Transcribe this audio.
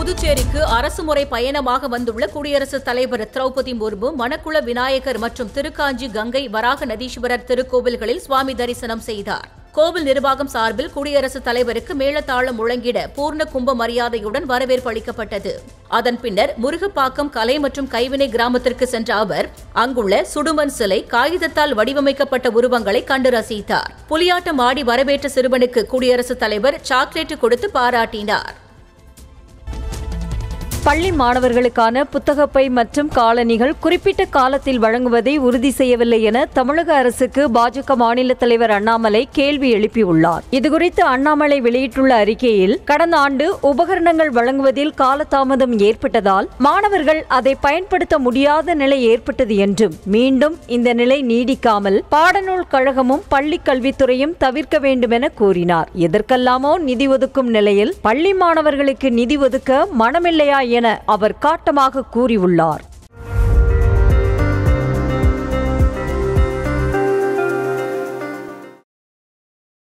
புதுச்சேரிக்கு அரசுமுறை பயணமாக வந்துள்ள குடியரசுத் தலைவர் திரௌபதி முர்மு மணக்குள விநாயகர் மற்றும் திருக்காஞ்சி கங்கை வராக நதீஸ்வரர் திருக்கோவில்களில் சுவாமி தரிசனம் செய்தார் கோவில் நிர்வாகம் சார்பில் குடியரசுத் தலைவருக்கு மேளதாளம் முழங்கிட பூர்ண கும்ப மரியாதையுடன் வரவேற்பு அளிக்கப்பட்டது அதன் பின்னர் முருகப்பாக்கம் கலை மற்றும் கைவினை கிராமத்திற்கு சென்ற அவர் அங்குள்ள சுடுமண் சிலை காகிதத்தால் வடிவமைக்கப்பட்ட உருவங்களை கண்டு ரசித்தார் புலியாட்டம் ஆடி வரவேற்ற சிறுவனுக்கு குடியரசுத் தலைவர் சாக்லேட் கொடுத்து பாராட்டினார் பள்ளி மாணவர்களுக்கான புத்தகப்பை மற்றும் காலணிகள் குறிப்பிட்ட காலத்தில் வழங்குவதை உறுதி செய்யவில்லை என தமிழக அரசுக்கு பாஜக மாநில தலைவர் அண்ணாமலை கேள்வி எழுப்பியுள்ளார் இதுகுறித்து அண்ணாமலை வெளியிட்டுள்ள அறிக்கையில் கடந்த ஆண்டு உபகரணங்கள் வழங்குவதில் காலதாமதம் ஏற்பட்டதால் மாணவர்கள் அதை பயன்படுத்த முடியாத நிலை ஏற்பட்டது என்றும் மீண்டும் இந்த நிலை நீடிக்காமல் பாடநூல் கழகமும் பள்ளி கல்வித்துறையும் தவிர்க்க வேண்டும் என கூறினார் எதற்கெல்லாமோ நிதி ஒதுக்கும் நிலையில் பள்ளி மாணவர்களுக்கு நிதி ஒதுக்க மனமில்லையா என அவர் காட்டமாக கூறியுள்ளார்